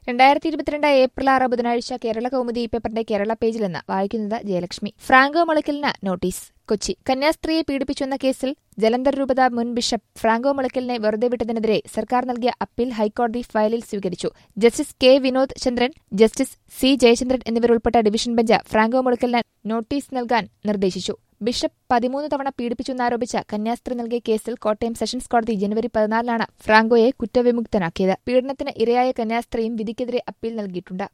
രണ്ടായിരത്തി ഇരുപത്തിരണ്ട് ഏപ്രിൽ ആറ് ബുധനാഴ്ച കേരള കൗമുദി പേപ്പറിന്റെ കേരള പേജിൽ നിന്ന് വായിക്കുന്നത് ജയലക്ഷ്മി ഫ്രാങ്കോ മുളയ്ക്കലിന് നോട്ടീസ് കൊച്ചി കന്യാസ്ത്രീയെ പീഡിപ്പിച്ചെന്ന കേസിൽ ജലന്ധർ രൂപത മുൻ ബിഷപ്പ് ഫ്രാങ്കോ മുളയ്ക്കലിനെ വെറുതെ വിട്ടതിനെതിരെ സർക്കാർ നൽകിയ അപ്പീൽ ഹൈക്കോടതി ഫയലിൽ സ്വീകരിച്ചു justice K Vinod Chandran justice C Jayachandran എന്നിവരുൾപ്പെട്ട ഡിവിഷൻ ബെഞ്ച് ഫ്രാങ്കോ മുളയ്ക്കലിന് നോട്ടീസ് നൽകാൻ നിർദ്ദേശിച്ചു ബിഷപ്പ് പതിമൂന്ന് തവണ പീഡിപ്പിച്ചെന്നാരോപിച്ച കന്യാസ്ത്രീ നൽകിയ കേസിൽ കോട്ടയം സെഷൻസ് കോടതി ജനുവരി പതിനാലിനാണ് ഫ്രാങ്കോയെ കുറ്റവിമുക്തനാക്കിയത് പീഡനത്തിന് ഇരയായ കന്യാസ്ത്രീയും വിധിക്കെതിരെ അപ്പീൽ നൽകിയിട്ടുണ്ട്